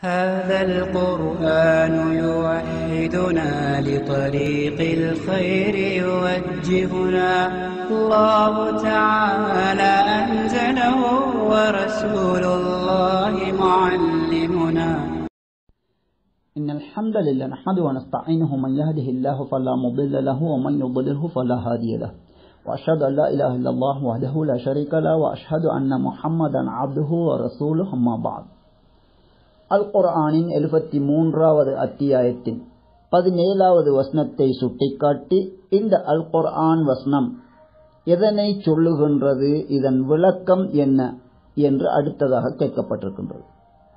هذا القرآن يوحدنا لطريق الخير يوجهنا الله تعالى أنزله ورسول الله معلمنا إن الحمد لله نحمده ونستعينه من يهده الله فلا مضل له ومن يضلله فلا هادي له وأشهد أن لا إله إلا الله وحده لا شريك له وأشهد أن محمدا عبده ورسوله أما بعد அல் குர்ஆனின் எழுபத்தி மூன்றாவது அத்தியாயத்தின் பதினேழாவது வசனத்தை சுட்டிக்காட்டி இந்த அல் குர்ஆன் வசனம் எதனை சொல்லுகின்றது இதன் விளக்கம் என்ன என்று அடுத்ததாக கேட்கப்பட்டிருக்கின்றது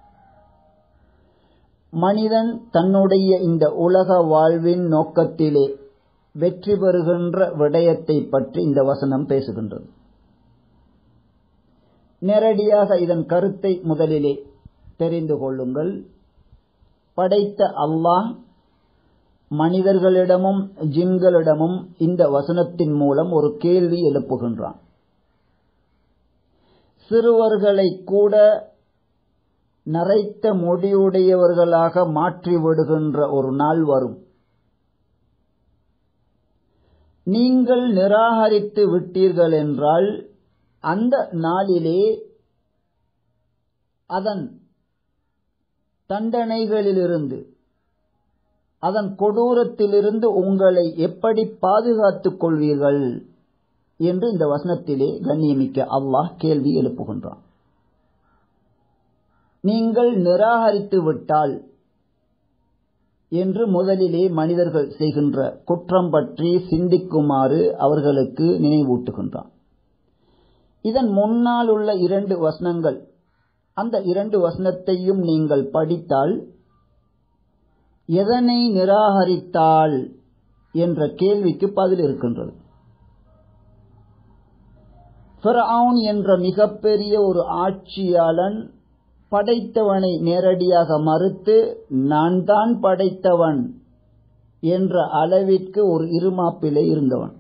மனிதன் தன்னுடைய இந்த உலக வாழ்வின் நோக்கத்திலே வெற்றி பெறுகின்ற விடயத்தை பற்றி இந்த வசனம் பேசுகின்றது நேரடியாக இதன் கருத்தை முதலிலே தெரிந்து கொள்ளுங்கள் படைத்த அல்லாஹ் மனிதர்களிடமும் ஜின்களிடமும் இந்த வசனத்தின் மூலம் ஒரு கேள்வி எழுப்புகின்றான் சிறுவர்களை கூட நரைத்த முடியுடையவர்களாக மாற்றிவிடுகின்ற ஒரு நாள் வரும் நீங்கள் நிராகரித்து விட்டீர்கள் என்றால் அந்த நாளிலே அதன் தண்டனைகளிலிருந்து அதன் கொடூரத்திலிருந்து உங்களை எப்படி பாதுகாத்துக் கொள்வீர்கள் என்று இந்த வசனத்திலே கண்ணியமிக்க அல்லாஹ் கேள்வி எழுப்புகின்றான் நீங்கள் நிராகரித்து விட்டால் என்று முதலிலே மனிதர்கள் செய்கின்ற குற்றம் பற்றி சிந்திக்குமாறு அவர்களுக்கு நினைவூட்டுகின்றான் இதன் முன்னால் உள்ள இரண்டு வசனங்கள் அந்த இரண்டு வசனத்தையும் நீங்கள் படித்தால் எதனை நிராகரித்தால் என்ற கேள்விக்கு பதில் இருக்கின்றது ஃபிரவுன் என்ற மிகப்பெரிய ஒரு ஆட்சியாளன் படைத்தவனை நேரடியாக மறுத்து நான் தான் படைத்தவன் என்ற அளவிற்கு ஒரு இருமாப்பிலே இருந்தவன்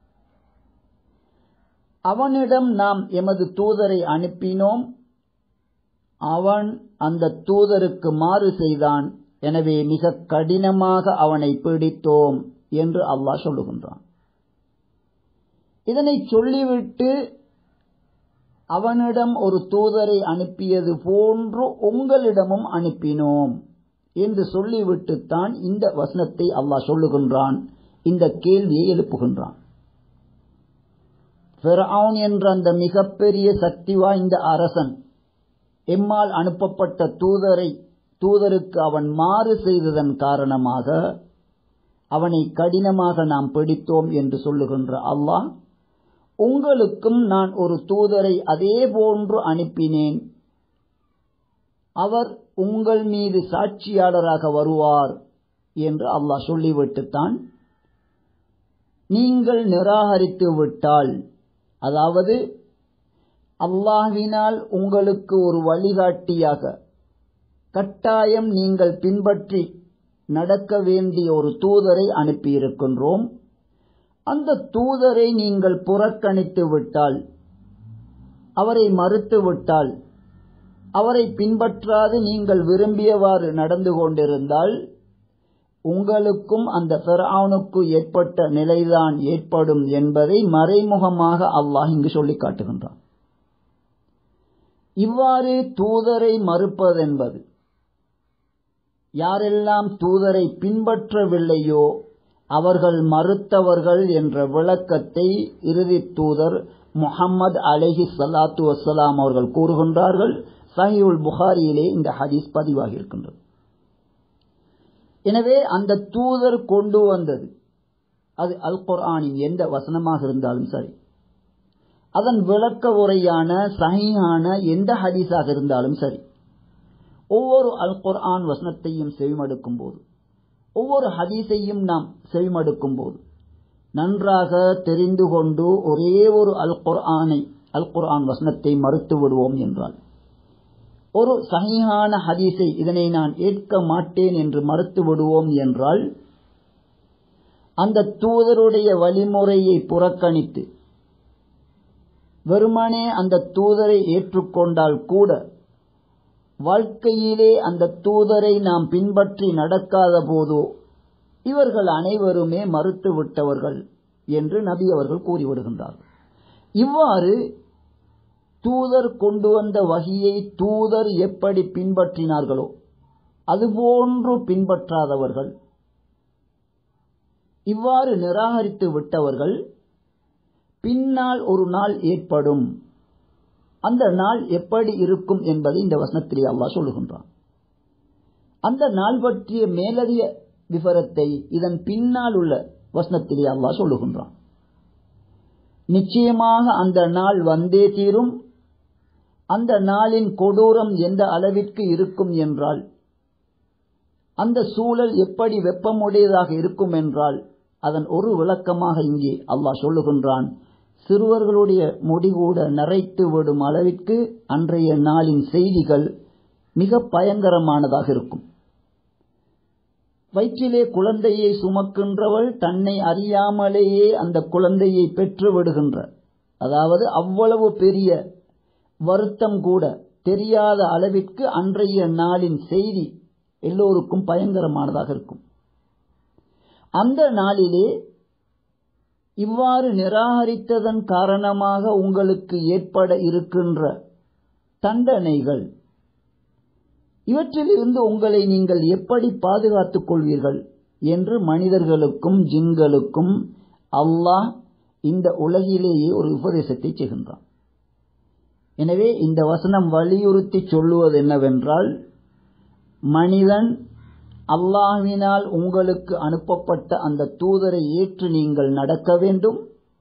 அவனிடம் நாம் எமது தூதரை அனுப்பினோம் அவன் அந்த தூதருக்கு மாறு செய்தான் எனவே மிக கடினமாக அவனை பிடித்தோம் என்று அல்லாஹ் சொல்லுகின்றான் இதனை சொல்லிவிட்டு அவனிடம் ஒரு தூதரை அனுப்பியது போன்று உங்களிடமும் அனுப்பினோம் என்று சொல்லிவிட்டுத்தான் இந்த வசனத்தை அல்லாஹ் சொல்லுகின்றான் இந்த கேள்வியை எழுப்புகின்றான் ஃபெரவுன் என்ற அந்த மிகப்பெரிய சக்தி வாய்ந்த அரசன் எம்மால் அனுப்பப்பட்ட தூதரை தூதருக்கு அவன் மாறு செய்ததன் காரணமாக அவனை கடினமாக நாம் பிடித்தோம் என்று சொல்லுகின்ற அல்லாஹ் உங்களுக்கும் நான் ஒரு தூதரை அதே போன்று அனுப்பினேன் அவர் உங்கள் மீது சாட்சியாளராக வருவார் என்று அல்லாஹ் சொல்லிவிட்டுத்தான் நீங்கள் நிராகரித்து விட்டால் அதாவது அல்லாஹ்வினால் உங்களுக்கு ஒரு வழிகாட்டியாக கட்டாயம் நீங்கள் பின்பற்றி நடக்க வேண்டிய ஒரு தூதரை அனுப்பியிருக்கின்றோம் அந்த தூதரை நீங்கள் புறக்கணித்து விட்டால் அவரை மறுத்து விட்டால் அவரை பின்பற்றாது நீங்கள் விரும்பியவாறு நடந்து கொண்டிருந்தால் உங்களுக்கும் அந்த பெரானுக்கு ஏற்பட்ட நிலைதான் ஏற்படும் என்பதை மறைமுகமாக அல்லாஹ் இங்கு சொல்லி காட்டுகின்றான் இவ்வாறு தூதரை மறுப்பதென்பது யாரெல்லாம் தூதரை பின்பற்றவில்லையோ அவர்கள் மறுத்தவர்கள் என்ற விளக்கத்தை இறுதி தூதர் முகம்மது அலஹி சலாத்து வசலாம் அவர்கள் கூறுகின்றார்கள் சஹிவுல் புகாரியிலே இந்த ஹதீஸ் பதிவாகி இருக்கின்றது எனவே அந்த தூதர் கொண்டு வந்தது அது அல் குர்ஆனின் எந்த வசனமாக இருந்தாலும் சரி அதன் விளக்க உரையான சஹீஹான எந்த ஹதீஸாக இருந்தாலும் சரி ஒவ்வொரு அல் குர்ஆன் வசனத்தையும் செவிமடுக்கும் போது ஒவ்வொரு ஹதீஸையும் நாம் செவிமடுக்கும் போது நன்றாக தெரிந்து கொண்டு ஒரே ஒரு அல் குர்ஆனை அல் குர்ஆன் வசனத்தை மறுத்து விடுவோம் என்றால் ஒரு சகியான ஹதீஸை இதனை நான் ஏற்க மாட்டேன் என்று மறுத்து விடுவோம் என்றால் அந்த தூதருடைய வழிமுறையை புறக்கணித்து வெறுமனே அந்த தூதரை ஏற்றுக்கொண்டால் கூட வாழ்க்கையிலே அந்த தூதரை நாம் பின்பற்றி நடக்காத போதோ இவர்கள் அனைவருமே மறுத்து விட்டவர்கள் என்று நபி அவர்கள் கூறிவிடுகின்றார்கள் இவ்வாறு தூதர் கொண்டு வந்த வகையை தூதர் எப்படி பின்பற்றினார்களோ அதுபோன்று பின்பற்றாதவர்கள் இவ்வாறு நிராகரித்து விட்டவர்கள் பின்னால் ஒரு நாள் ஏற்படும் அந்த நாள் எப்படி இருக்கும் என்பதை இந்த வசனத்திலே அல்லாஹ் சொல்லுகின்றான் அந்த நாள் பற்றிய மேலதிக விவரத்தை இதன் பின்னால் உள்ள வசனத்திலே அல்லாஹ் சொல்லுகின்றான் நிச்சயமாக அந்த நாள் வந்தே தீரும் அந்த நாளின் கொடூரம் எந்த அளவிற்கு இருக்கும் என்றால் அந்த சூழல் எப்படி வெப்பமுடையதாக இருக்கும் என்றால் அதன் ஒரு விளக்கமாக இங்கே அல்லாஹ் சொல்லுகின்றான் சிறுவர்களுடைய முடிகூட நரைத்து விடும் அளவிற்கு அன்றைய நாளின் செய்திகள் மிக பயங்கரமானதாக இருக்கும் வயிற்றிலே குழந்தையை சுமக்கின்றவள் தன்னை அறியாமலேயே அந்த குழந்தையை பெற்று விடுகின்ற அதாவது அவ்வளவு பெரிய வருத்தம் கூட தெரியாத அளவிற்கு அன்றைய நாளின் செய்தி எல்லோருக்கும் பயங்கரமானதாக இருக்கும் அந்த நாளிலே இவ்வாறு நிராகரித்ததன் காரணமாக உங்களுக்கு ஏற்பட இருக்கின்ற தண்டனைகள் இவற்றிலிருந்து உங்களை நீங்கள் எப்படி பாதுகாத்துக் கொள்வீர்கள் என்று மனிதர்களுக்கும் ஜின்களுக்கும் அல்லாஹ் இந்த உலகிலேயே ஒரு உபதேசத்தை செய்கின்றான் எனவே இந்த வசனம் வலியுறுத்தி சொல்லுவது என்னவென்றால் மனிதன் அல்லாஹ்வினால் உங்களுக்கு அனுப்பப்பட்ட அந்த தூதரை ஏற்று நீங்கள் நடக்க வேண்டும்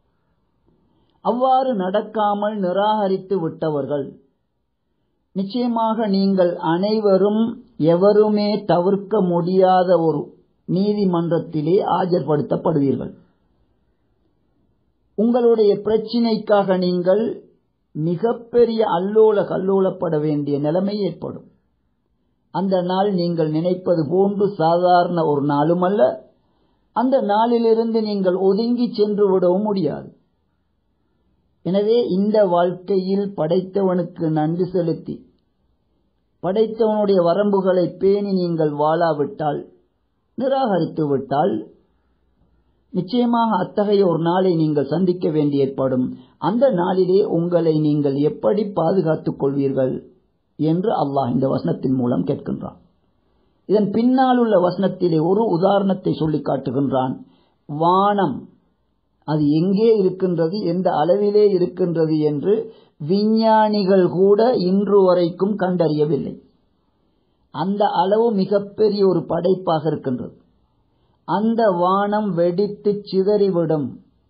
அவ்வாறு நடக்காமல் நிராகரித்து விட்டவர்கள் நிச்சயமாக நீங்கள் அனைவரும் எவருமே தவிர்க்க முடியாத ஒரு நீதிமன்றத்திலே ஆஜர்படுத்தப்படுவீர்கள் உங்களுடைய பிரச்சினைக்காக நீங்கள் மிகப்பெரிய அல்லோல கல்லோலப்பட வேண்டிய நிலைமை ஏற்படும் அந்த நாள் நீங்கள் நினைப்பது போன்று சாதாரண ஒரு நாளும் அல்ல அந்த நாளிலிருந்து நீங்கள் ஒதுங்கி சென்று விடவும் முடியாது எனவே இந்த வாழ்க்கையில் படைத்தவனுக்கு நன்றி செலுத்தி படைத்தவனுடைய வரம்புகளை பேணி நீங்கள் வாழாவிட்டால் நிராகரித்து விட்டால் நிச்சயமாக அத்தகைய ஒரு நாளை நீங்கள் சந்திக்க வேண்டி ஏற்படும் அந்த நாளிலே உங்களை நீங்கள் எப்படி பாதுகாத்துக் கொள்வீர்கள் என்று அல்லாஹ் இந்த வசனத்தின் மூலம் கேட்கின்றான் இதன் பின்னால் உள்ள வசனத்திலே ஒரு உதாரணத்தை சொல்லி காட்டுகின்றான் வானம் அது எங்கே இருக்கின்றது எந்த அளவிலே இருக்கின்றது என்று விஞ்ஞானிகள் கூட இன்று வரைக்கும் கண்டறியவில்லை அந்த அளவு மிகப்பெரிய ஒரு படைப்பாக இருக்கின்றது அந்த வானம் வெடித்து சிதறிவிடும்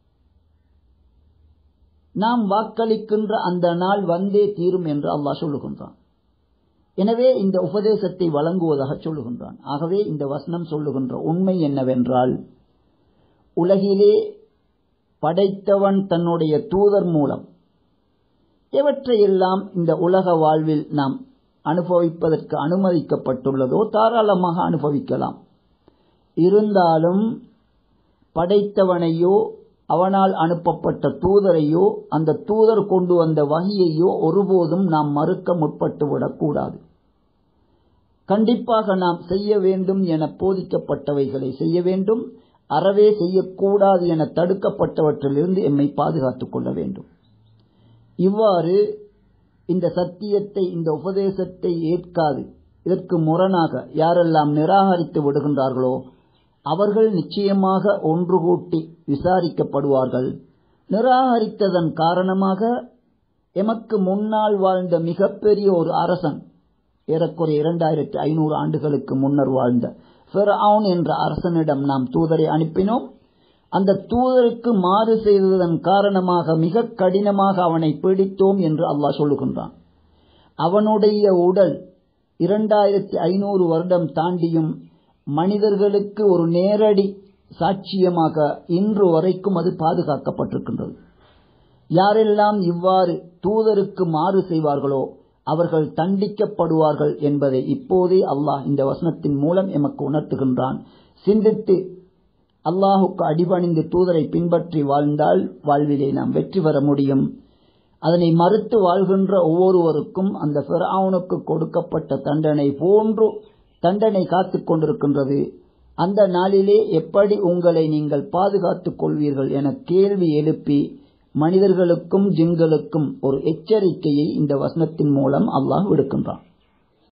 நாம் வாக்களிக்கின்ற அந்த நாள் வந்தே தீரும் என்று அல்லாஹ் சொல்லுகின்றான் எனவே இந்த உபதேசத்தை வழங்குவதாக சொல்லுகின்றான் ஆகவே இந்த வசனம் சொல்லுகின்ற உண்மை என்னவென்றால் உலகிலே படைத்தவன் தன்னுடைய தூதர் மூலம் எவற்றையெல்லாம் இந்த உலக வாழ்வில் நாம் அனுபவிப்பதற்கு அனுமதிக்கப்பட்டுள்ளதோ தாராளமாக அனுபவிக்கலாம் இருந்தாலும் படைத்தவனையோ அவனால் அனுப்பப்பட்ட தூதரையோ அந்த தூதர் கொண்டு வந்த வகையையோ ஒருபோதும் நாம் மறுக்க முற்பட்டு விடக்கூடாது கண்டிப்பாக நாம் செய்ய வேண்டும் என போதிக்கப்பட்டவைகளை செய்ய வேண்டும் அறவே செய்யக்கூடாது என தடுக்கப்பட்டவற்றிலிருந்து எம்மை பாதுகாத்துக் கொள்ள வேண்டும் இவ்வாறு இந்த சத்தியத்தை இந்த உபதேசத்தை ஏற்காது இதற்கு முரணாக யாரெல்லாம் நிராகரித்து விடுகின்றார்களோ அவர்கள் நிச்சயமாக ஒன்று கூட்டி விசாரிக்கப்படுவார்கள் நிராகரித்ததன் காரணமாக எமக்கு முன்னால் வாழ்ந்த மிகப்பெரிய ஒரு அரசன் ஏறக்குறைய இரண்டாயிரத்தி ஐநூறு ஆண்டுகளுக்கு முன்னர் வாழ்ந்த ஃபெரவுன் என்ற அரசனிடம் நாம் தூதரை அனுப்பினோம் அந்த தூதருக்கு மாறு செய்ததன் காரணமாக மிக கடினமாக அவனை பிடித்தோம் என்று அல்லாஹ் சொல்லுகின்றான் அவனுடைய உடல் இரண்டாயிரத்தி ஐநூறு வருடம் தாண்டியும் மனிதர்களுக்கு ஒரு நேரடி சாட்சியமாக இன்று வரைக்கும் அது பாதுகாக்கப்பட்டிருக்கின்றது யாரெல்லாம் இவ்வாறு தூதருக்கு மாறு செய்வார்களோ அவர்கள் தண்டிக்கப்படுவார்கள் என்பதை இப்போதே அல்லாஹ் இந்த வசனத்தின் மூலம் எமக்கு உணர்த்துகின்றான் சிந்தித்து அல்லாஹுக்கு அடிபணிந்து தூதரை பின்பற்றி வாழ்ந்தால் வாழ்விலே நாம் வெற்றி பெற முடியும் அதனை மறுத்து வாழ்கின்ற ஒவ்வொருவருக்கும் அந்த ஃபிரௌனுக்கு கொடுக்கப்பட்ட தண்டனை போன்று தண்டனை காத்துக் கொண்டிருக்கின்றது அந்த நாளிலே எப்படி உங்களை நீங்கள் பாதுகாத்துக் கொள்வீர்கள் என கேள்வி எழுப்பி மனிதர்களுக்கும் ஜின்களுக்கும் ஒரு எச்சரிக்கையை இந்த வசனத்தின் மூலம் அல்லாஹ் விடுக்கின்றான்